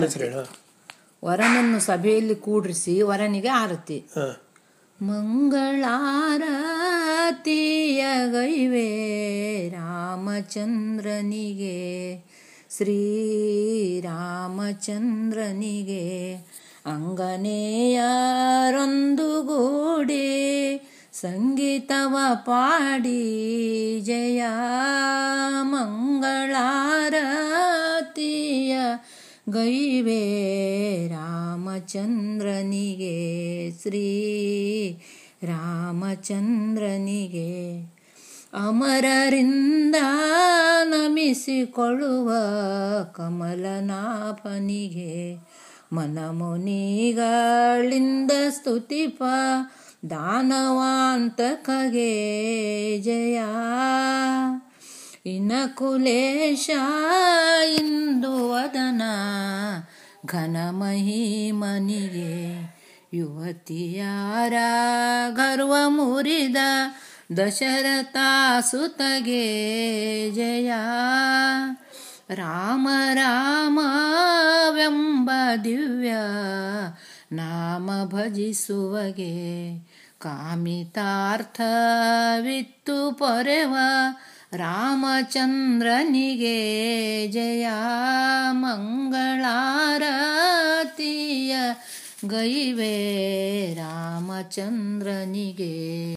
ಹೆಸರು ಹೇಳು ವರನನ್ನು ಸಭೆಯಲ್ಲಿ ಕೂಡ್ರಿಸಿ ವರನಿಗೆ ಆರತಿ ಹಾಂ ಮಂಗಳಾರತಿಯ ಗೈವೆ ರಾಮಚಂದ್ರನಿಗೆ ಶ್ರೀರಾಮಚಂದ್ರನಿಗೆ ಅಂಗನೆಯರೊಂದುಗೂಡಿ ಸಂಗೀತವ ಪಾಡಿ ಜಯ ಮಂಗಳಾರತಿಯ ಗೈವೆ ರಾಮಚಂದ್ರನಿಗೆ ಶ್ರೀ ರಾಮಚಂದ್ರನಿಗೆ ಅಮರರಿಂದ ನಮಿಸಿಕೊಳ್ಳುವ ಕಮಲನಾಭನಿಗೆ ಮನಮುನಿಗಳಿಂದ ಸ್ತುತಿಪ ದಾನವಾಂತಕಗೆ ಜಯ ಇನಕುಲೇಶ ಇಂದು ವದನ ಘನಮಹಿಮನಿಗೆ ಯುವತಿಯಾರ ಗರ್ವ ಮುರಿದ ದಶರಥ ಸುತಗೆ ಜಯ ರಾಮ ರಾಮವೆಂಬ ದಿವ್ಯ ನಾಮ ಭಜಿಸುವಗೆ ಕಾಮಿತಾರ್ಥವಿತ್ತು ಪೊರೆವ ರಾಮಚಂದ್ರನಿಗೆ ಜಯ ಮಂಗಳಾರತಿಯ ಗೈವೆ ರಾಮಚಂದ್ರನಿಗೆ